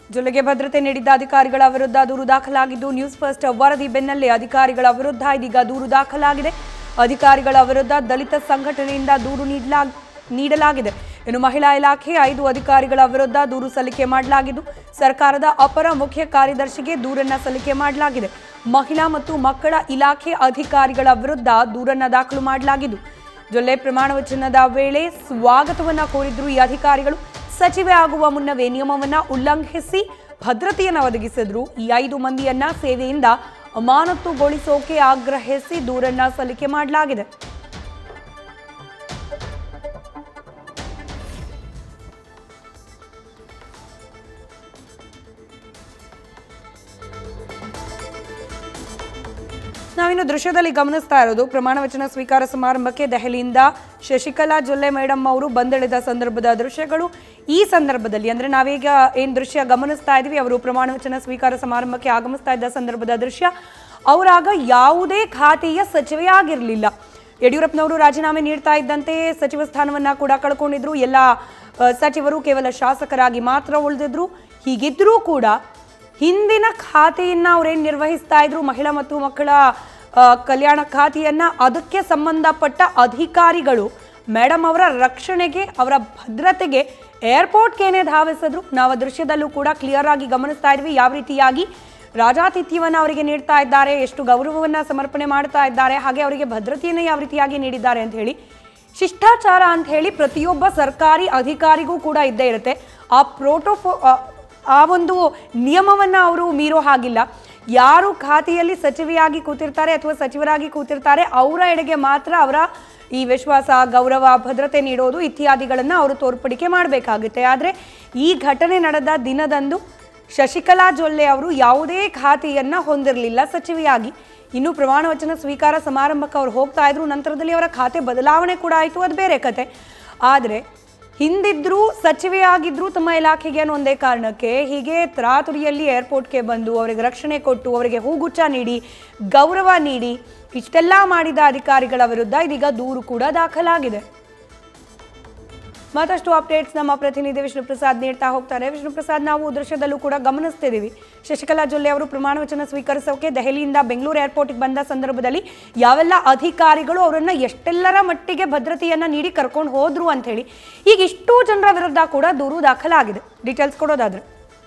ಜೊತೆಗೆ ಭದ್ರತೆ ನೀಡಿದ್ದ ಅಧಿಕಾರಿಗಳ ವಿರುದ್ಧ ದೂರು ದಾಖಲಾಗಿದ್ದು ನ್ಯೂಸ್ ಫಸ್ಟ್ ವರದಿ ಬೆನ್ನಲ್ಲೇ ಅಧಿಕಾರಿಗಳ ವಿರುದ್ಧ ಇದೀಗ ದೂರು ದಾಖಲಾಗಿದೆ ಅಧಿಕಾರಿಗಳ ವಿರುದ್ಧ ದಲಿತ ಸಂಘಟನೆಯಿಂದ ದೂರು ನೀಡಲಾ ನೀಡಲಾಗಿದೆ ಇನ್ನು ಮಹಿಳಾ ಇಲಾಖೆ ಐದು ಅಧಿಕಾರಿಗಳ ವಿರುದ್ಧ ದೂರು ಸಲ್ಲಿಕೆ ಮಾಡಲಾಗಿದ್ದು ಸರ್ಕಾರದ ಅಪರ ಮುಖ್ಯ ಕಾರ್ಯದರ್ಶಿಗೆ ದೂರನ್ನ ಸಲ್ಲಿಕೆ ಮಾಡಲಾಗಿದೆ ಮಹಿಳಾ ಮತ್ತು ಮಕ್ಕಳ ಇಲಾಖೆ ಅಧಿಕಾರಿಗಳ ವಿರುದ್ಧ ದೂರನ್ನ ದಾಖಲು ಮಾಡಲಾಗಿದ್ದು ಜೊಲ್ಲೆ ಪ್ರಮಾಣ ವಚನದ ವೇಳೆ ಸ್ವಾಗತವನ್ನ ಕೋರಿದ್ರು ಈ ಅಧಿಕಾರಿಗಳು ಸಚಿವೆ ಆಗುವ ಮುನ್ನವೇ ನಿಯಮವನ್ನ ಉಲ್ಲಂಘಿಸಿ ಭದ್ರತೆಯನ್ನು ಒದಗಿಸಿದ್ರು ಈ ಐದು ಮಂದಿಯನ್ನ ಸೇವೆಯಿಂದ ಅಮಾನತುಗೊಳಿಸೋಕೆ ಆಗ್ರಹಿಸಿ ದೂರನ್ನ ಸಲ್ಲಿಕೆ ಮಾಡಲಾಗಿದೆ ನಾವಿನ್ನು ದೃಶ್ಯದಲ್ಲಿ ಗಮನಿಸ್ತಾ ಇರೋದು ಪ್ರಮಾಣ ವಚನ ಸ್ವೀಕಾರ ಸಮಾರಂಭಕ್ಕೆ ದೆಹಲಿಯಿಂದ ಶಶಿಕಲಾ ಜೊಲ್ಲೆ ಮೇಡಮ್ ಅವರು ಬಂದಿಳಿದ ಸಂದರ್ಭದ ದೃಶ್ಯಗಳು ಈ ಸಂದರ್ಭದಲ್ಲಿ ಅಂದ್ರೆ ನಾವೀಗ ಏನ್ ದೃಶ್ಯ ಗಮನಿಸ್ತಾ ಇದ್ವಿ ಅವರು ಪ್ರಮಾಣ ವಚನ ಸ್ವೀಕಾರ ಸಮಾರಂಭಕ್ಕೆ ಆಗಮಿಸ್ತಾ ಇದ್ದ ಸಂದರ್ಭದ ದೃಶ್ಯ ಅವರಾಗ ಯಾವುದೇ ಖಾತೆಯ ಸಚಿವೆಯಾಗಿರಲಿಲ್ಲ ಯಡಿಯೂರಪ್ಪನವರು ರಾಜೀನಾಮೆ ನೀಡ್ತಾ ಇದ್ದಂತೆ ಸಚಿವ ಸ್ಥಾನವನ್ನ ಕೂಡ ಕಳ್ಕೊಂಡಿದ್ರು ಎಲ್ಲ ಆ, ಸಚಿವರು ಕೇವಲ ಶಾಸಕರಾಗಿ ಮಾತ್ರ ಉಳಿದಿದ್ರು ಹೀಗಿದ್ರೂ ಕೂಡ ಹಿಂದಿನ ಖಾತೆಯನ್ನ ಅವರೇನು ನಿರ್ವಹಿಸ್ತಾ ಇದ್ರು ಮಹಿಳಾ ಮತ್ತು ಮಕ್ಕಳ ಆ, ಕಲ್ಯಾಣ ಖಾತೆಯನ್ನ ಅದಕ್ಕೆ ಸಂಬಂಧಪಟ್ಟ ಅಧಿಕಾರಿಗಳು ಮೇಡಮ್ ಅವರ ರಕ್ಷಣೆಗೆ ಅವರ ಭದ್ರತೆಗೆ ಏರ್ಪೋರ್ಟ್ಗೇನೆ ಧಾವಿಸಿದ್ರು ನಾವು ಆ ದೃಶ್ಯದಲ್ಲೂ ಕೂಡ ಕ್ಲಿಯರ್ ಆಗಿ ಗಮನಿಸ್ತಾ ಇದ್ವಿ ಯಾವ ರೀತಿಯಾಗಿ ರಾಜಾತಿಥ್ಯವನ್ನ ಅವರಿಗೆ ನೀಡ್ತಾ ಇದ್ದಾರೆ ಎಷ್ಟು ಗೌರವವನ್ನ ಸಮರ್ಪಣೆ ಮಾಡ್ತಾ ಇದ್ದಾರೆ ಹಾಗೆ ಅವರಿಗೆ ಭದ್ರತೆಯನ್ನು ಯಾವ ರೀತಿಯಾಗಿ ನೀಡಿದ್ದಾರೆ ಅಂತ ಹೇಳಿ ಶಿಷ್ಟಾಚಾರ ಅಂತ ಹೇಳಿ ಪ್ರತಿಯೊಬ್ಬ ಸರ್ಕಾರಿ ಅಧಿಕಾರಿಗೂ ಕೂಡ ಇದ್ದೇ ಇರುತ್ತೆ ಆ ಪ್ರೋಟೋಫೋ ಆ- ಆ ಒಂದು ನಿಯಮವನ್ನ ಅವರು ಮೀರೋ ಹಾಗಿಲ್ಲ ಯಾರು ಖಾತೆಯಲ್ಲಿ ಸಚಿವೆಯಾಗಿ ಕೂತಿರ್ತಾರೆ ಅಥವಾ ಸಚಿವರಾಗಿ ಕೂತಿರ್ತಾರೆ ಅವರ ಎಡೆಗೆ ಮಾತ್ರ ಅವರ ಈ ವಿಶ್ವಾಸ ಗೌರವ ಭದ್ರತೆ ನೀಡೋದು ಇತ್ಯಾದಿಗಳನ್ನು ಅವರು ತೋರ್ಪಡಿಕೆ ಮಾಡಬೇಕಾಗುತ್ತೆ ಆದರೆ ಈ ಘಟನೆ ನಡೆದ ದಿನದಂದು ಶಶಿಕಲಾ ಜೊಲ್ಲೆ ಅವರು ಯಾವುದೇ ಖಾತೆಯನ್ನ ಹೊಂದಿರಲಿಲ್ಲ ಸಚಿವೆಯಾಗಿ ಇನ್ನು ಪ್ರಮಾಣ ವಚನ ಸ್ವೀಕಾರ ಸಮಾರಂಭಕ್ಕೆ ಅವ್ರು ಹೋಗ್ತಾ ಇದ್ರು ನಂತರದಲ್ಲಿ ಅವರ ಖಾತೆ ಬದಲಾವಣೆ ಕೂಡ ಆಯಿತು ಅದು ಬೇರೆ ಕತೆ ಆದರೆ ಹಿಂದಿದ್ರು ಸಚಿವೆಯಾಗಿದ್ರು ತಮ್ಮ ಇಲಾಖೆಗೆ ಅನ್ನೋ ಒಂದೇ ಕಾರಣಕ್ಕೆ ಹೀಗೆ ತರಾತುರಿಯಲ್ಲಿ ಏರ್ಪೋರ್ಟ್ಗೆ ಬಂದು ಅವರಿಗೆ ರಕ್ಷಣೆ ಕೊಟ್ಟು ಅವರಿಗೆ ಹೂಗುಚ್ಛ ನೀಡಿ ಗೌರವ ನೀಡಿ ಇಷ್ಟೆಲ್ಲ ಮಾಡಿದ ಅಧಿಕಾರಿಗಳ ವಿರುದ್ಧ ಇದೀಗ ದೂರು ಕೂಡ ದಾಖಲಾಗಿದೆ ಮತ್ತಷ್ಟು ಅಪ್ಡೇಟ್ಸ್ ನಮ್ಮ ಪ್ರತಿನಿಧಿ ವಿಷ್ಣು ಪ್ರಸಾದ್ ನೀಡ್ತಾ ಹೋಗ್ತಾರೆ ವಿಷ್ಣು ಪ್ರಸಾದ್ ನಾವು ದೃಶ್ಯದಲ್ಲೂ ಕೂಡ ಗಮನಿಸ್ತಿದ್ದೀವಿ ಶಶಿಕಲಾ ಜೊಲ್ಲೆ ಅವರು ಪ್ರಮಾಣ ವಚನ ಸ್ವೀಕರಿಸೋಕೆ ದೆಹಲಿಯಿಂದ ಬೆಂಗಳೂರು ಏರ್ಪೋರ್ಟ್ಗೆ ಬಂದ ಸಂದರ್ಭದಲ್ಲಿ ಯಾವೆಲ್ಲ ಅಧಿಕಾರಿಗಳು ಅವರನ್ನ ಎಷ್ಟೆಲ್ಲರ ಮಟ್ಟಿಗೆ ಭದ್ರತೆಯನ್ನ ನೀಡಿ ಕರ್ಕೊಂಡು ಹೋದ್ರು ಅಂತ ಹೇಳಿ ಈಗ ಇಷ್ಟೂ ಜನರ ವಿರುದ್ಧ ಕೂಡ ದೂರು ದಾಖಲಾಗಿದೆ ಡೀಟೇಲ್ಸ್ ಕೊಡೋದಾದ್ರೆ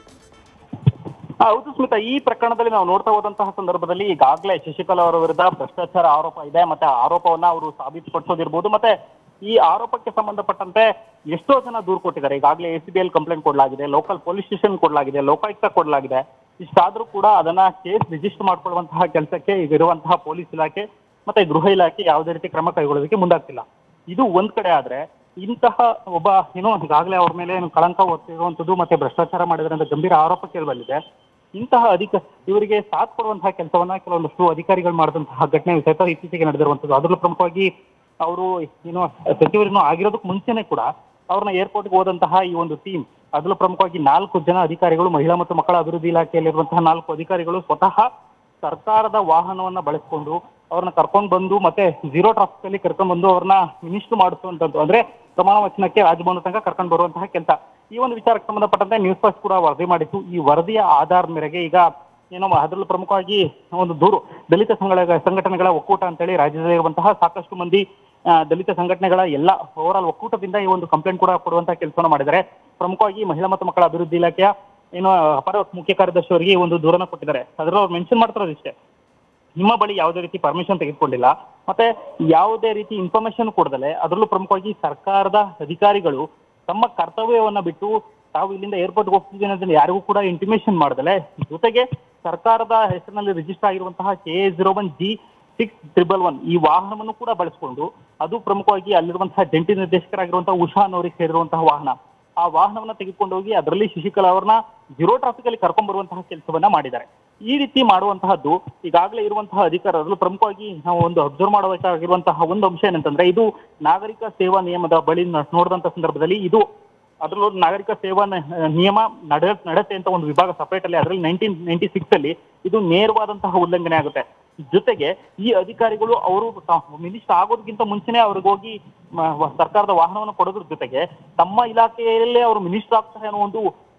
ಆ, ಹೌದು ಸ್ಮಿತಾ ಈ ಪ್ರಕರಣದಲ್ಲಿ ನಾವು ನೋಡ್ತಾ ಹೋದಂತಹ ಸಂದರ್ಭದಲ್ಲಿ ಈಗಾಗಲೇ ಶಶಿಕಲಾ ಅವರ ವಿರುದ್ಧ ಭ್ರಷ್ಟಾಚಾರ ಆರೋಪ ಇದೆ ಮತ್ತೆ ಆ ಆರೋಪವನ್ನ ಅವರು ಸಾಬೀತುಪಡಿಸೋದಿರ್ಬೋದು ಮತ್ತೆ ಈ ಆರೋಪಕ್ಕೆ ಸಂಬಂಧಪಟ್ಟಂತೆ ಎಷ್ಟೋ ಜನ ದೂರು ಕೊಟ್ಟಿದ್ದಾರೆ ಈಗಾಗಲೇ ಎ ಸಿ ಬಿ ಎಲ್ ಕಂಪ್ಲೇಂಟ್ ಕೊಡಲಾಗಿದೆ ಲೋಕಲ್ ಪೊಲೀಸ್ ಸ್ಟೇಷನ್ ಕೊಡಲಾಗಿದೆ ಲೋಕಾಯುಕ್ತ ಕೊಡಲಾಗಿದೆ ಇಷ್ಟಾದ್ರೂ ಕೂಡ ಅದನ್ನ ಕೇಸ್ ರಿಜಿಸ್ಟರ್ ಮಾಡ್ಕೊಳ್ಳುವಂತಹ ಕೆಲಸಕ್ಕೆ ಈಗ ಇರುವಂತಹ ಪೊಲೀಸ್ ಇಲಾಖೆ ಮತ್ತೆ ಗೃಹ ಇಲಾಖೆ ಯಾವುದೇ ರೀತಿ ಕ್ರಮ ಕೈಗೊಳ್ಳೋದಕ್ಕೆ ಮುಂದಾಗ್ತಿಲ್ಲ ಇದು ಒಂದ್ ಕಡೆ ಆದ್ರೆ ಇಂತಹ ಒಬ್ಬ ಏನೋ ಈಗಾಗಲೇ ಅವ್ರ ಮೇಲೆ ಏನು ಕಳಂಕ ಹೊತ್ತಿರುವಂತದ್ದು ಮತ್ತೆ ಭ್ರಷ್ಟಾಚಾರ ಮಾಡಿದ್ರೆ ಅಂತ ಗಂಭೀರ ಆರೋಪ ಕೇಳಿ ಬಂದಿದೆ ಇಂತಹ ಅಧಿಕ ಇವರಿಗೆ ಸಾಥ್ ಕೊಡುವಂತಹ ಕೆಲಸವನ್ನ ಕೆಲವೊಂದಷ್ಟು ಅಧಿಕಾರಿಗಳು ಮಾಡಿದಂತಹ ಘಟನೆ ಸಹಿತ ಇತ್ತೀಚೆಗೆ ನಡೆದಿರುವಂತದ್ದು ಅದರಲ್ಲೂ ಪ್ರಮುಖವಾಗಿ ಅವರು ಏನು ಸಚಿವರಿನ್ನು ಆಗಿರೋದಕ್ಕೆ ಮುಂಚೆನೆ ಕೂಡ ಅವ್ರನ್ನ ಏರ್ಪೋರ್ಟ್ಗೆ ಹೋದಂತಹ ಈ ಒಂದು ಟೀಮ್ ಅದರಲ್ಲೂ ಪ್ರಮುಖವಾಗಿ ನಾಲ್ಕು ಜನ ಅಧಿಕಾರಿಗಳು ಮಹಿಳಾ ಮತ್ತು ಮಕ್ಕಳ ಅಭಿವೃದ್ಧಿ ಇಲಾಖೆಯಲ್ಲಿರುವಂತಹ ನಾಲ್ಕು ಅಧಿಕಾರಿಗಳು ಸ್ವತಃ ಸರ್ಕಾರದ ವಾಹನವನ್ನ ಬಳಸಿಕೊಂಡು ಅವ್ರನ್ನ ಕರ್ಕೊಂಡು ಬಂದು ಮತ್ತೆ ಝೀರೋ ಟ್ರಾಫಿಕ್ ಅಲ್ಲಿ ಕರ್ಕೊಂಡು ಬಂದು ಅವ್ರನ್ನ ಮಿನಿಸ್ಟರ್ ಮಾಡಿಸುವಂತದ್ದು ಅಂದ್ರೆ ಪ್ರಮಾಣ ವಚನಕ್ಕೆ ರಾಜಭವನ ತನಕ ಕರ್ಕೊಂಡು ಬರುವಂತಹ ಕೆಲಸ ಈ ಒಂದು ವಿಚಾರಕ್ಕೆ ಸಂಬಂಧಪಟ್ಟಂತೆ ನ್ಯೂಸ್ ಫಸ್ಟ್ ಕೂಡ ವರದಿ ಮಾಡಿತ್ತು ಈ ವರದಿಯ ಆಧಾರದ ಮೇರೆಗೆ ಈಗ ಏನೋ ಅದರಲ್ಲೂ ಪ್ರಮುಖವಾಗಿ ಒಂದು ದೂರು ದಲಿತ ಸಂಘಗಳ ಸಂಘಟನೆಗಳ ಒಕ್ಕೂಟ ಅಂತೇಳಿ ರಾಜ್ಯದಲ್ಲಿರುವಂತಹ ಸಾಕಷ್ಟು ಮಂದಿ ಆ, ದಲಿತ ಸಂಘಟನೆಗಳ ಎಲ್ಲ ಓವರಾಲ್ ಒಕ್ಕೂಟದಿಂದ ಈ ಒಂದು ಕಂಪ್ಲೇಂಟ್ ಕೂಡ ಕೊಡುವಂತಹ ಕೆಲಸವನ್ನು ಮಾಡಿದ್ದಾರೆ ಪ್ರಮುಖವಾಗಿ ಮಹಿಳಾ ಮತ್ತು ಮಕ್ಕಳ ಅಭಿವೃದ್ಧಿ ಇಲಾಖೆಯ ಏನು ಅಪರ ಮುಖ್ಯ ಕಾರ್ಯದರ್ಶಿ ಅವರಿಗೆ ಈ ಒಂದು ದೂರನ್ನ ಕೊಟ್ಟಿದ್ದಾರೆ ಅದರಲ್ಲಿ ಅವ್ರು ಮೆನ್ಷನ್ ಮಾಡ್ತಿರೋದು ಇಷ್ಟೇ ನಿಮ್ಮ ಬಳಿ ಯಾವುದೇ ರೀತಿ ಪರ್ಮಿಷನ್ ತೆಗೆದುಕೊಂಡಿಲ್ಲ ಮತ್ತೆ ಯಾವುದೇ ರೀತಿ ಇನ್ಫಾರ್ಮೇಶನ್ ಕೊಡದಲೆ ಅದರಲ್ಲೂ ಪ್ರಮುಖವಾಗಿ ಸರ್ಕಾರದ ಅಧಿಕಾರಿಗಳು ತಮ್ಮ ಕರ್ತವ್ಯವನ್ನ ಬಿಟ್ಟು ತಾವು ಇಲ್ಲಿಂದ ಏರ್ಪೋರ್ಟ್ಗೆ ಹೋಗ್ತಿದ್ದೀನಿ ಅಂತ ಯಾರಿಗೂ ಕೂಡ ಇಂಟಿಮೇಷನ್ ಮಾಡದಲೆ ಜೊತೆಗೆ ಸರ್ಕಾರದ ಹೆಸರಿನಲ್ಲಿ ರಿಜಿಸ್ಟರ್ ಆಗಿರುವಂತಹ K A zero one G six triple one ಈ ವಾಹನವನ್ನು ಕೂಡ ಬಳಸಿಕೊಂಡು ಅದು ಪ್ರಮುಖವಾಗಿ ಅಲ್ಲಿರುವಂತಹ ಜಂಟಿ ನಿರ್ದೇಶಕರಾಗಿರುವಂತಹ ಉಷಾ ಅನ್ನೋರಿಗೆ ಸೇರಿರುವಂತಹ ವಾಹನ ಆ ವಾಹನವನ್ನ ತೆಗೆದುಕೊಂಡು ಹೋಗಿ ಅದರಲ್ಲಿ ಶಶಿಕಲಾ ಅವ್ರನ್ನ ಜೀರೋ ಟ್ರಾಫಿಕ್ ಅಲ್ಲಿ ಕರ್ಕೊಂಡ್ ಬರುವಂತಹ ಕೆಲಸವನ್ನ ಮಾಡಿದ್ದಾರೆ ಈ ರೀತಿ ಮಾಡುವಂತಹದ್ದು ಈಗಾಗಲೇ ಇರುವಂತಹ ಅಧಿಕಾರ ಅದರಲ್ಲೂ ಪ್ರಮುಖವಾಗಿ ನಾವು ಒಂದು ಅಬ್ಸರ್ವ್ ಮಾಡಬೇಕಾಗಿರುವಂತಹ ಒಂದು ಅಂಶ ಏನಂತಂದ್ರೆ ಇದು ನಾಗರಿಕ ಸೇವಾ ನಿಯಮದ ಬಳಿ ನ- ನೋಡಿದಂತ ಸಂದರ್ಭದಲ್ಲಿ ಇದು ಅದರಲ್ಲೂ ನಾಗರಿಕ ಸೇವಾ ನ- ನಿಯಮ ನಡ ನಡತೆ ಅಂತ ಒಂದು ವಿಭಾಗ ಸಪರೇಟ್ ಅಲ್ಲಿ ಅದರಲ್ಲಿ ನೈನ್ಟೀನ್ ನೈನ್ಟಿ ಸಿಕ್ಸ್ ಅಲ್ಲಿ ಇದು ನೇರವಾದಂತಹ ಉಲ್ಲಂಘನೆ ಆಗುತ್ತೆ ಜೊತೆಗೆ ಈ ಅಧಿಕಾರಿಗಳು ಅವರು ಮಿನಿಸ್ಟರ್ ಆಗೋದಕ್ಕಿಂತ ಮುಂಚೆನೆ ಅವ್ರಿಗೆ ಹೋಗಿ ಮ- ವ- ಸರ್ಕಾರದ ವಾಹನವನ್ನು ಕೊಡೋದ್ರ ಜೊತೆಗೆ ತಮ್ಮ ಇಲಾಖೆಯಲ್ಲೇ ಅವರು ಮಿನಿಸ್ಟರ್ ಆಗ್ತಾರೆ ಅನ್ನೋ ಒಂದು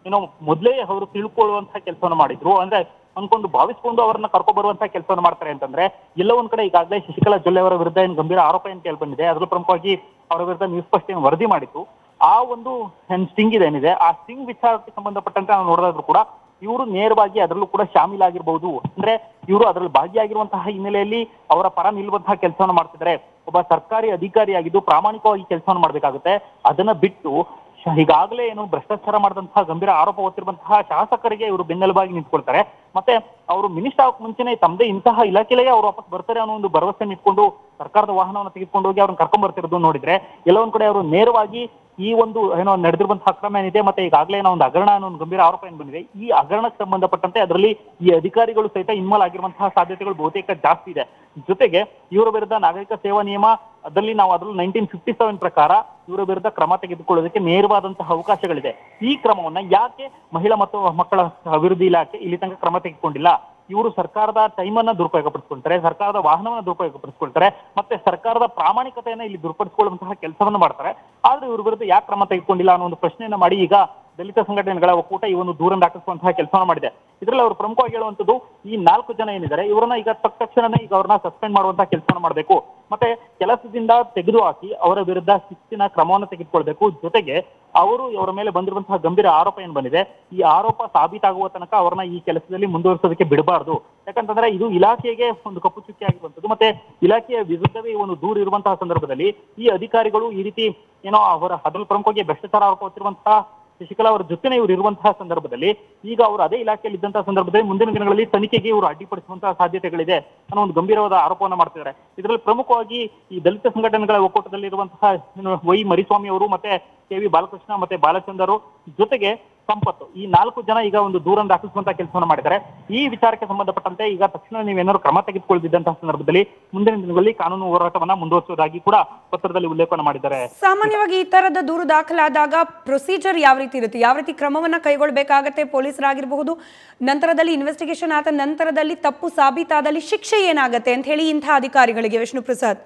ಏನೋ ಮೊದಲೇ ಅವರು ತಿಳ್ಕೊಳ್ಳುವಂತಹ ಕೆಲಸವನ್ನು ಮಾಡಿದ್ರು ಅಂದ್ರೆ ಅನ್ಕೊಂಡು ಭಾವಿಸ್ಕೊಂಡು ಅವರನ್ನ ಕರ್ಕೊ ಬರುವಂತಹ ಕೆಲಸವನ್ನು ಮಾಡ್ತಾರೆ ಅಂತಂದ್ರೆ ಎಲ್ಲ ಒಂದ್ ಕಡೆ ಈಗಾಗಲೇ ಶಶಿಕಲಾ ಜೊಲ್ಲೆ ಅವರ ವಿರುದ್ಧ ಏನು ಗಂಭೀರ ಆರೋಪ ಏನು ಕೇಳಿ ಬಂದಿದೆ ಅದ್ರಲ್ಲೂ ಪ್ರಮುಖವಾಗಿ ಅವರ ವಿರುದ್ಧ ನ್ಯೂಸ್ ಫಸ್ಟ್ ಏನು ವರದಿ ಮಾಡಿತ್ತು ಆ ಒಂದು ಏನ್ ಸ್ಟಿಂಗ್ ಇದೆ ಏನಿದೆ ಆ ಸ್ಟಿಂಗ್ ವಿಚಾರಕ್ಕೆ ಸಂಬಂಧಪಟ್ಟಂತೆ ನಾವು ನೋಡೋದಾದ್ರೂ ಕೂಡ ಇವರು ನೇರವಾಗಿ ಅದರಲ್ಲೂ ಕೂಡ ಶಾಮೀಲಾಗಿರ್ಬಹುದು ಅಂದ್ರೆ ಇವರು ಅದರಲ್ಲಿ ಭಾಗಿಯಾಗಿರುವಂತಹ ಹಿನ್ನೆಲೆಯಲ್ಲಿ ಅವರ ಪರ ನಿಲ್ಲುವಂತಹ ಕೆಲಸವನ್ನು ಮಾಡ್ತಿದ್ದಾರೆ ಒಬ್ಬ ಸರ್ಕಾರಿ ಅಧಿಕಾರಿಯಾಗಿದ್ದು ಪ್ರಾಮಾಣಿಕವಾಗಿ ಕೆಲಸವನ್ನು ಮಾಡ್ಬೇಕಾಗುತ್ತೆ ಅದನ್ನ ಬಿಟ್ಟು ಶ- ಈಗಾಗಲೇ ಏನು ಭ್ರಷ್ಟಾಚಾರ ಮಾಡಿದಂತಹ ಗಂಭೀರ ಆರೋಪ ಹೊತ್ತಿರುವಂತಹ ಶಾಸಕರಿಗೆ ಇವರು ಬೆನ್ನೆಲುಬಾಗಿ ನಿಂತ್ಕೊಳ್ತಾರೆ ಮತ್ತೆ ಅವರು ಮಿನಿಸ್ಟರ್ ಆಗಕ್ ಮುಂಚೆನೆ ತಮ್ಮದೇ ಇಂತಹ ಇಲಾಖೆಲೇ ಅವ್ರು ವಾಪಸ್ ಬರ್ತಾರೆ ಅನ್ನೋ ಒಂದು ಭರವಸೆ ಇಟ್ಕೊಂಡು ಸರ್ಕಾರದ ವಾಹನವನ್ನು ತೆಗೆದುಕೊಂಡು ಹೋಗಿ ಅವ್ರನ್ನ ಕರ್ಕೊಂಡ್ ಬರ್ತಿರೋದು ನೋಡಿದ್ರೆ ಎಲ್ಲ ಒಂದ್ ಕಡೆ ಅವರು ನೇರವಾಗಿ ಈ ಒಂದು ಏನೋ ನಡೆದಿರುವಂತಹ ಅಕ್ರಮ ಏನಿದೆ ಮತ್ತೆ ಈಗಾಗಲೇ ಏನೋ ಒಂದು ಹಗರಣ ಅನ್ನೋ ಒಂದು ಗಂಭೀರ ಆರೋಪ ಏನ್ ಬಂದಿದೆ ಈ ಹಗರಣಕ್ಕೆ ಸಂಬಂಧಪಟ್ಟಂತೆ ಅದರಲ್ಲಿ ಈ ಅಧಿಕಾರಿಗಳು ಸಹಿತ ಇನ್ವಾಲ್ವ್ ಆಗಿರುವಂತಹ ಸಾಧ್ಯತೆಗಳು ಬಹುತೇಕ ಜಾಸ್ತಿ ಇದೆ ಜೊತೆಗೆ ಇವರ ವಿರುದ್ಧ ನಾಗರಿಕ ಸೇವಾ ನಿಯಮ ಅದರಲ್ಲಿ ನಾವು ಅದರಲ್ಲಿ ನೈನ್ಟೀನ್ ಫಿಫ್ಟಿ ಸೆವೆನ್ ಪ್ರಕಾರ ಇವರ ವಿರುದ್ಧ ಕ್ರಮ ತೆಗೆದುಕೊಳ್ಳೋದಕ್ಕೆ ನೇರವಾದಂತಹ ಅವಕಾಶಗಳಿದೆ ಈ ಕ್ರಮವನ್ನ ಯಾಕೆ ಮಹಿಳಾ ಮತ್ತು ಮಕ್ಕಳ ಅಭಿವೃದ್ಧಿ ಇಲಾಖೆ ಇಲ್ಲಿ ತನಕ ಕ್ರಮ ತೆಗೆದುಕೊಂಡಿಲ್ಲ ಇವರು ಸರ್ಕಾರದ ಟೈಮ್ ಅನ್ನ ದುರುಪಯೋಗಪಡಿಸ್ಕೊಳ್ತಾರೆ ಸರ್ಕಾರದ ವಾಹನವನ್ನ ದುರುಪಯೋಗಪಡಿಸ್ಕೊಳ್ತಾರೆ ಮತ್ತೆ ಸರ್ಕಾರದ ಪ್ರಾಮಾಣಿಕತೆಯನ್ನ ಇಲ್ಲಿ ದುರ್ಪಡಿಸಿಕೊಳ್ಳುವಂತಹ ಕೆಲಸವನ್ನು ಮಾಡ್ತಾರೆ ಆದ್ರೆ ಇವ್ರ ವಿರುದ್ಧ ಯಾಕೆ ಕ್ರಮ ತೆಗೆದುಕೊಂಡಿಲ್ಲ ಅನ್ನೋ ಒಂದು ಪ್ರಶ್ನೆಯನ್ನ ಮಾಡಿ ಈಗ ದಲಿತ ಸಂಘಟನೆಗಳ ಒಕ್ಕೂಟ ಈ ಒಂದು ದೂರನ್ನು ದಾಖಲಿಸುವಂತಹ ಕೆಲಸವನ್ನು ಮಾಡಿದೆ ಇದರಲ್ಲಿ ಅವರು ಪ್ರಮುಖವಾಗಿ ಹೇಳುವಂತದ್ದು ಈ ನಾಲ್ಕು ಜನ ಏನಿದ್ದಾರೆ ಇವರನ್ನ ಈಗ ತಕ್ಕ ತಕ್ಷಣನೇ ಈಗ ಅವ್ರನ್ನ ಸಸ್ಪೆಂಡ್ ಮಾಡುವಂತಹ ಕೆಲಸವನ್ನು ಮಾಡಬೇಕು ಮತ್ತೆ ಕೆಲಸದಿಂದ ತೆಗೆದುಹಾಕಿ ಅವರ ವಿರುದ್ಧ ಶಿಸ್ತಿನ ಕ್ರಮವನ್ನು ತೆಗೆದುಕೊಳ್ಬೇಕು ಜೊತೆಗೆ ಅವರು ಅವರ ಮೇಲೆ ಬಂದಿರುವಂತಹ ಗಂಭೀರ ಆರೋಪ ಏನ್ ಬಂದಿದೆ ಈ ಆರೋಪ ಸಾಬೀತಾಗುವ ತನಕ ಅವರನ್ನ ಈ ಕೆಲಸದಲ್ಲಿ ಮುಂದುವರಿಸೋದಕ್ಕೆ ಬಿಡಬಾರ್ದು ಯಾಕಂತಂದ್ರೆ ಇದು ಇಲಾಖೆಗೆ ಒಂದು ಕಪ್ಪು ಚುಕ್ಕಿ ಆಗಿರುವಂತದ್ದು ಮತ್ತೆ ಇಲಾಖೆಯ ವಿರುದ್ಧವೇ ಈ ಒಂದು ದೂರ ಇರುವಂತಹ ಸಂದರ್ಭದಲ್ಲಿ ಈ ಅಧಿಕಾರಿಗಳು ಈ ರೀತಿ ಏನೋ ಅವರ ಅದ್ರಲ್ಲಿ ಪ್ರಮುಖವಾಗಿ ಭ್ರಷ್ಟಾಚಾರ ಆರೋಪ ಹೊತ್ತಿರುವಂತಹ ಶಶಿಕಲಾ ಅವರ ಜೊತೆನೆ ಇವರು ಇರುವಂತಹ ಸಂದರ್ಭದಲ್ಲಿ ಈಗ ಅವರು ಅದೇ ಇಲಾಖೆಯಲ್ಲಿ ಇದ್ದಂತಹ ಸಂದರ್ಭದಲ್ಲಿ ಮುಂದಿನ ದಿನಗಳಲ್ಲಿ ತನಿಖೆಗೆ ಇವರು ಅಡ್ಡಿಪಡಿಸುವಂತಹ ಸಾಧ್ಯತೆಗಳಿದೆ ಅನ್ನೋ ಒಂದು ಗಂಭೀರವಾದ ಆರೋಪವನ್ನು ಮಾಡ್ತಿದ್ದಾರೆ ಇದರಲ್ಲಿ ಪ್ರಮುಖವಾಗಿ ಈ ದಲಿತ ಸಂಘಟನೆಗಳ ಒಕ್ಕೂಟದಲ್ಲಿ ಇರುವಂತಹ ಏನು ವೈ ಮರಿಸ್ವಾಮಿ ಅವರು ಮತ್ತೆ ಕೆ ವಿ ಬಾಲಕೃಷ್ಣ ಮತ್ತೆ ಬಾಲಚಂದರು ಜೊತೆಗೆ ಸಂಪತ್ತು ಈ ನಾಲ್ಕು ಜನ ಈಗ ಒಂದು ದೂರನ್ನು ದಾಖಲಿಸುವಂತಹ ಕೆಲಸವನ್ನು ಮಾಡಿದ್ದಾರೆ ಈ ವಿಚಾರಕ್ಕೆ ಸಂಬಂಧಪಟ್ಟಂತೆ ಈಗ ತಕ್ಷಣ ನೀವೇನಾದ್ರು ಕ್ರಮ ತೆಗೆದುಕೊಳ್ಳದಿದ್ದಂತಹ ಸಂದರ್ಭದಲ್ಲಿ ಮುಂದಿನ ದಿನಗಳಲ್ಲಿ ಕಾನೂನು ಹೋರಾಟವನ್ನ ಮುಂದುವರಿಸುವುದಾಗಿ ಕೂಡ ಪತ್ರದಲ್ಲಿ ಉಲ್ಲೇಖವನ್ನು ಮಾಡಿದ್ದಾರೆ ಸಾಮಾನ್ಯವಾಗಿ ಈ ತರದ ದೂರು ದಾಖಲಾದಾಗ ಪ್ರೊಸೀಜರ್ ಯಾವ ರೀತಿ ಇರುತ್ತೆ ಯಾವ ರೀತಿ ಕ್ರಮವನ್ನ ಕೈಗೊಳ್ಳಬೇಕಾಗತ್ತೆ ಪೊಲೀಸರಾಗಿರಬಹುದು ನಂತರದಲ್ಲಿ ಇನ್ವೆಸ್ಟಿಗೇಷನ್ ಆದ ನಂತರದಲ್ಲಿ ತಪ್ಪು ಸಾಬೀತಾದಲ್ಲಿ ಶಿಕ್ಷೆ ಏನಾಗತ್ತೆ ಅಂತ ಹೇಳಿ ಇಂಥ ಅಧಿಕಾರಿಗಳಿಗೆ ವಿಷ್ಣು ಪ್ರಸಾದ್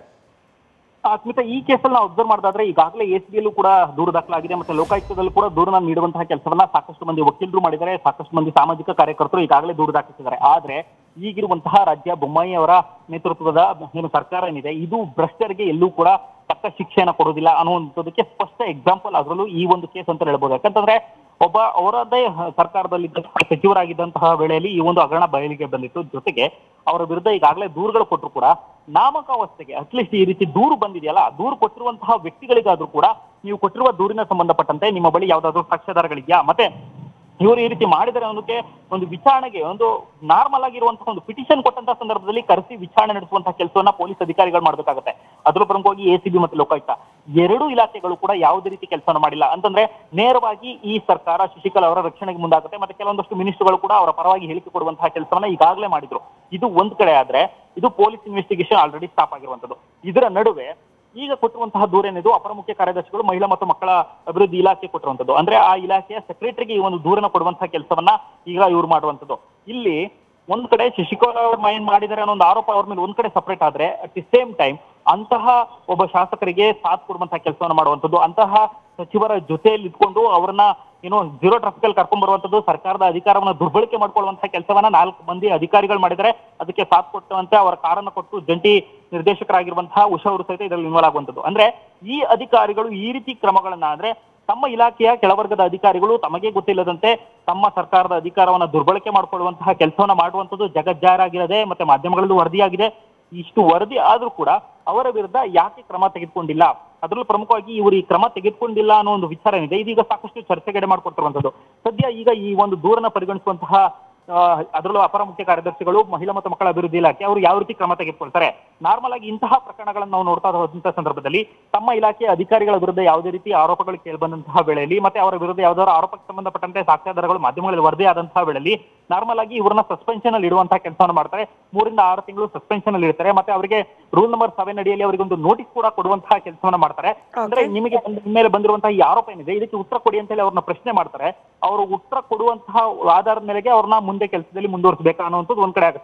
ಆ, ಸ್ಮಿತಾ ಈ ಕೇಸಲ್ಲಿ ನಾವು ಅಬ್ಸರ್ವ್ ಮಾಡೋದಾದ್ರೆ ಈಗಾಗಲೇ ಎಸ್ ಬಿಯಲ್ಲೂ ಕೂಡ ದೂರು ದಾಖಲಾಗಿದೆ ಮತ್ತೆ ಲೋಕಾಯುಕ್ತದಲ್ಲೂ ಕೂಡ ದೂರನ್ನ ನೀಡುವಂತಹ ಕೆಲಸವನ್ನ ಸಾಕಷ್ಟು ಮಂದಿ ವಕೀಲರು ಮಾಡಿದ್ದಾರೆ ಸಾಕಷ್ಟು ಮಂದಿ ಸಾಮಾಜಿಕ ಕಾರ್ಯಕರ್ತರು ಈಗಾಗಲೇ ದೂರು ದಾಖಲಿಸಿದ್ದಾರೆ ಆದ್ರೆ ಈಗಿರುವಂತಹ ರಾಜ್ಯ ಬೊಮ್ಮಾಯಿ ಅವರ ನೇತೃತ್ವದ ಏನು ಸರ್ಕಾರ ಏನಿದೆ ಇದು ಭ್ರಷ್ಟರಿಗೆ ಎಲ್ಲೂ ಕೂಡ ತಕ್ಕ ಶಿಕ್ಷೆಯನ್ನ ಕೊಡೋದಿಲ್ಲ ಅನ್ನುವಂಥದ್ದಕ್ಕೆ ಸ್ಪಷ್ಟ ಎಕ್ಸಾಂಪಲ್ ಅದರಲ್ಲೂ ಈ ಒಂದು ಕೇಸ್ ಅಂತ ಹೇಳ್ಬೋದು ಯಾಕಂತಂದ್ರೆ ಒಬ್ಬ ಅವರದ್ದೇ ಸರ್ಕಾರದಲ್ಲಿ ಸಚಿವರಾಗಿದ್ದಂತಹ ವೇಳೆಯಲ್ಲಿ ಈ ಒಂದು ಹಗರಣ ಬಯಲಿಗೆ ಬಂದಿತ್ತು ಜೊತೆಗೆ ಅವರ ವಿರುದ್ಧ ಈಗಾಗಲೇ ದೂರುಗಳು ಕೊಟ್ಟರು ಕೂಡ ನಾಮಕಾವಸ್ಥೆಗೆ ಅಟ್ಲೀಸ್ಟ್ ಈ ರೀತಿ ದೂರು ಬಂದಿದೆಯಲ್ಲ ಆ ದೂರು ಕೊಟ್ಟಿರುವಂತಹ ವ್ಯಕ್ತಿಗಳಿಗಾದ್ರೂ ಕೂಡ ನೀವು ಕೊಟ್ಟಿರುವ ದೂರಿನ ಸಂಬಂಧಪಟ್ಟಂತೆ ನಿಮ್ಮ ಬಳಿ ಯಾವ್ದಾದ್ರು ಸಾಕ್ಷ್ಯಾಧಾರಗಳಿದೆಯಾ ಮತ್ತೆ ಇವರು ಈ ರೀತಿ ಮಾಡಿದರೆ ಅನ್ನೋದಕ್ಕೆ ಒಂದು ವಿಚಾರಣೆಗೆ ಒಂದು ನಾರ್ಮಲ್ ಆಗಿರುವಂತಹ ಒಂದು ಪಿಟಿಷನ್ ಕೊಟ್ಟಂತಹ ಸಂದರ್ಭದಲ್ಲಿ ಕರೆಸಿ ವಿಚಾರಣೆ ನಡೆಸುವಂತಹ ಕೆಲಸವನ್ನ ಪೊಲೀಸ್ ಅಧಿಕಾರಿಗಳು ಮಾಡಬೇಕಾಗುತ್ತೆ ಅದರಲ್ಲೂ ಪ್ರಮುಖವಾಗಿ ಎ ಸಿ ಬಿ ಮತ್ತು ಲೋಕಾಯುಕ್ತ ಎರಡೂ ಇಲಾಖೆಗಳು ಕೂಡ ಯಾವುದೇ ರೀತಿ ಕೆಲಸವನ್ನು ಮಾಡಿಲ್ಲ ಅಂತಂದ್ರೆ ನೇರವಾಗಿ ಈ ಸರ್ಕಾರ ಶಶಿಕಲಾ ಅವರ ರಕ್ಷಣೆಗೆ ಮುಂದಾಗುತ್ತೆ ಮತ್ತೆ ಕೆಲವೊಂದಷ್ಟು ಮಿನಿಸ್ಟರ್ಗಳು ಕೂಡ ಅವರ ಪರವಾಗಿ ಹೇಳಿಕೆ ಕೊಡುವಂತಹ ಕೆಲಸವನ್ನ ಈಗಾಗಲೇ ಮಾಡಿದ್ರು ಇದು ಒಂದ್ ಕಡೆ ಆದ್ರೆ ಇದು ಪೊಲೀಸ್ ಇನ್ವೆಸ್ಟಿಗೇಷನ್ ಆಲ್ರೆಡಿ ಸ್ಟಾಪ್ ಆಗಿರುವಂತದ್ದು ಇದರ ನಡುವೆ ಈಗ ಕೊಟ್ಟಿರುವಂತಹ ದೂರ ಏನಿದು ಅಪರ ಮುಖ್ಯ ಕಾರ್ಯದರ್ಶಿಗಳು ಮಹಿಳಾ ಮತ್ತು ಮಕ್ಕಳ ಅಭಿವೃದ್ಧಿ ಇಲಾಖೆ ಕೊಟ್ಟಿರುವಂತದ್ದು ಅಂದ್ರೆ ಆ ಇಲಾಖೆಯ ಸೆಕ್ರೆಟರಿಗೆ ಈ ಒಂದು ದೂರನ ಕೊಡುವಂತಹ ಕೆಲಸವನ್ನ ಈಗ ಇವ್ರು ಮಾಡುವಂತದ್ದು ಇಲ್ಲಿ ಒಂದ್ ಕಡೆ ಶಶಿಕಲಾ ಅವ್ರ ಮೈನ್ ಮಾಡಿದ್ದಾರೆ ಅನ್ನೋ ಒಂದು ಆರೋಪ ಅವ್ರ ಮೇಲೆ ಒಂದ್ ಕಡೆ ಸಪರೇಟ್ ಆದ್ರೆ ಅಟ್ ದಿ ಸೇಮ್ ಟೈಮ್ ಅಂತಹ ಒಬ್ಬ ಶಾಸಕರಿಗೆ ಸಾಥ್ ಕೊಡುವಂತಹ ಕೆಲಸವನ್ನು ಮಾಡುವಂತದ್ದು ಅಂತಹ ಸಚಿವರ ಜೊತೆಯಲ್ಲಿ ಇದ್ಕೊಂಡು ಅವರನ್ನ ಏನು ಜೀರೋ ಟ್ರಾಫಿಕ್ ಅಲ್ಲಿ ಕರ್ಕೊಂಡ್ ಬರುವಂತದ್ದು ಸರ್ಕಾರದ ಅಧಿಕಾರವನ್ನ ದುರ್ಬಳಕೆ ಮಾಡ್ಕೊಳ್ಳುವಂತಹ ಕೆಲಸವನ್ನ ನಾಲ್ಕು ಮಂದಿ ಅಧಿಕಾರಿಗಳು ಮಾಡಿದರೆ ಅದಕ್ಕೆ ಸಾಥ್ ಕೊಟ್ಟಂತೆ ಅವರ ಕಾರನ್ನ ಕೊಟ್ಟು ಜಂಟಿ ನಿರ್ದೇಶಕರಾಗಿರುವಂತಹ ಉಷಾ ಅವರು ಸಹಿತ ಇದರಲ್ಲಿ ಇನ್ವಾಲ್ವ್ ಆಗುವಂತದ್ದು ಅಂದ್ರೆ ಈ ಅಧಿಕಾರಿಗಳು ಈ ರೀತಿ ಕ್ರಮಗಳನ್ನ ಅಂದ್ರೆ ತಮ್ಮ ಇಲಾಖೆಯ ಕೆಳವರ್ಗದ ಅಧಿಕಾರಿಗಳು ತಮಗೆ ಗೊತ್ತಿಲ್ಲದಂತೆ ತಮ್ಮ ಸರ್ಕಾರದ ಅಧಿಕಾರವನ್ನ ದುರ್ಬಳಕೆ ಮಾಡಿಕೊಳ್ಳುವಂತಹ ಕೆಲಸವನ್ನ ಮಾಡುವಂತದ್ದು ಜಗಜ್ಜಾರಾಗಿರದೆ ಮತ್ತೆ ಮಾಧ್ಯಮಗಳಲ್ಲೂ ವರದಿಯಾಗಿದೆ ಇಷ್ಟು ವರದಿ ಆದ್ರೂ ಕೂಡ ಅವರ ವಿರುದ್ಧ ಯಾಕೆ ಕ್ರಮ ತೆಗೆದುಕೊಂಡಿಲ್ಲ ಅದರಲ್ಲೂ ಪ್ರಮುಖವಾಗಿ ಇವರು ಈ ಕ್ರಮ ತೆಗೆದುಕೊಂಡಿಲ್ಲ ಅನ್ನೋ ಒಂದು ವಿಚಾರ ಏನಿದೆ ಇದೀಗ ಸಾಕಷ್ಟು ಚರ್ಚೆಗೆಡೆ ಮಾಡ್ಕೊಡ್ತಿರುವಂತದ್ದು ಸದ್ಯ ಈಗ ಈ ಒಂದು ದೂರನ್ನ ಪರಿಗಣಿಸುವಂತಹ ಆ, ಅದರಲ್ಲೂ ಅಪರ ಮುಖ್ಯ ಕಾರ್ಯದರ್ಶಿಗಳು ಮಹಿಳಾ ಮತ್ತು ಮಕ್ಕಳ ಅಭಿವೃದ್ಧಿ ಇಲಾಖೆ ಅವರು ಯಾವ ರೀತಿ ಕ್ರಮ ತೆಗೆದುಕೊಳ್ತಾರೆ ನಾರ್ಮಲ್ ಆಗಿ ಇಂತಹ ಪ್ರಕರಣಗಳನ್ನು ನಾವು ನೋಡ್ತಾ ಇರುವಂತಹ ಸಂದರ್ಭದಲ್ಲಿ ತಮ್ಮ ಇಲಾಖೆಯ ಅಧಿಕಾರಿಗಳ ವಿರುದ್ಧ ಯಾವುದೇ ರೀತಿ ಆರೋಪಗಳು ಕೇಳಿಬಂದಂತಹ ವೇಳೆಯಲ್ಲಿ ಮತ್ತೆ ಅವರ ವಿರುದ್ಧ ಯಾವ್ದಾದ್ರು ಆರೋಪಕ್ಕೆ ಸಂಬಂಧಪಟ್ಟಂತೆ ಸಾಕ್ಷ್ಯಾಧಾರಗಳು ಮಾಧ್ಯಮಗಳಲ್ಲಿ ವರದಿ ಆದಂತಹ ವೇಳೆಯಲ್ಲಿ ನಾರ್ಮಲ್ ಆಗಿ ಇವರನ್ನ ಸಸ್ಪೆನ್ಷನ್ ಅಲ್ಲಿ ಇಡುವಂತಹ ಕೆಲಸವನ್ನು ಮಾಡ್ತಾರೆ ಮೂರಿಂದ ಆರು ತಿಂಗಳು ಸಸ್ಪೆನ್ಷನ್ ಅಲ್ಲಿ ಇರ್ತಾರೆ ಮತ್ತೆ ಅವರಿಗೆ ರೂಲ್ ನಂಬರ್ ಸೆವೆನ್ ಅಡಿಯಲ್ಲಿ ಅವರಿಗೆ ಒಂದು ನೋಟಿಸ್ ಕೂಡ ಕೊಡುವಂತಹ ಕೆಲಸವನ್ನ ಮಾಡ್ತಾರೆ ಅಂದ್ರೆ ನಿಮಗೆ ಬಂದ- ನಿಮ್ಮ ಮೇಲೆ ಬಂದಿರುವಂತಹ ಈ ಆರೋಪ ಏನಿದೆ ಇದಕ್ಕೆ ಉತ್ತರ ಕೊಡಿ ಅಂತ ಹೇಳಿ ಅವ್ರನ್ನ ಪ್ರಶ್ನೆ ಮಾಡ್ತಾರೆ ಅವರು ಉತ್ತರ ಕೊಡುವಂತಹ ಆಧಾರದ ಮೇಲೆಗೆ ಅವ್ರನ್ನ ಮುಂದೆ ಕೆಲಸದಲ್ಲಿ ಮುಂದುವರಿಸಬೇಕಾ ಅನ್ನುವಂಥದ್ದು ಒಂದ್ ಕಡೆ ಆಗುತ್ತೆ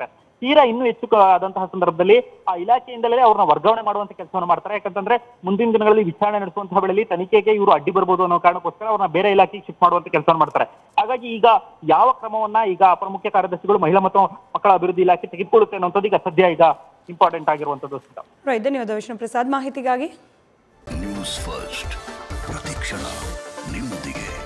ತೀರಾ ಇನ್ನೂ ಹೆಚ್ಚು ಕ- ಆದಂತಹ ಸಂದರ್ಭದಲ್ಲಿ ಆ ಇಲಾಖೆಯಿಂದಲೇ ಅವ್ರನ್ನ ವರ್ಗಾವಣೆ ಮಾಡುವಂತ ಕೆಲಸವನ್ನು ಮಾಡ್ತಾರೆ ಯಾಕಂತಂದ್ರೆ ಮುಂದಿನ ದಿನಗಳಲ್ಲಿ ವಿಚಾರಣೆ ನಡೆಸುವಂತಹ ವೇಳೆಯಲ್ಲಿ ತನಿಖೆಗೆ ಇವರು ಅಡ್ಡಿ ಬರ್ಬೋದು ಅನ್ನೋ ಕಾರಣಕ್ಕೋಸ್ಕರ ಅವ್ರನ್ನ ಬೇರೆ ಇಲಾಖೆಗೆ ಶಿಫ್ಟ್ ಮಾಡುವಂತ ಕೆಲಸವನ್ನು ಮಾಡ್ತಾರೆ ಹಾಗಾಗಿ ಈಗ ಯಾವ ಕ್ರಮವನ್ನ ಈಗ ಅಪರ ಮುಖ್ಯ ಕಾರ್ಯದರ್ಶಿಗಳು ಮಹಿಳಾ ಮತ್ತು ಮಕ್ಕಳ ಅಭಿವೃದ್ಧಿ ಇಲಾಖೆ ತೆಗೆದುಕೊಳ್ಳುತ್ತೆ ಅನ್ನೋಂಥದ್ದು ಈಗ ಸದ್ಯ ಈಗ ಇಂಪಾರ್ಟೆಂಟ್ ಆಗಿರುವಂತದ್ದು ಸ್ಮಿತಾ ರೈಟ್ ಧನ್ಯವಾದ ವಿಷ್ಣು ಪ್ರಸಾದ್ ಮಾಹಿತಿಗಾಗಿ ನ್ಯೂಸ್ ಫಸ್ಟ್ ಪ್ರತಿಕ್ಷಣ ನಿಮ್ಮೊಂದಿಗೆ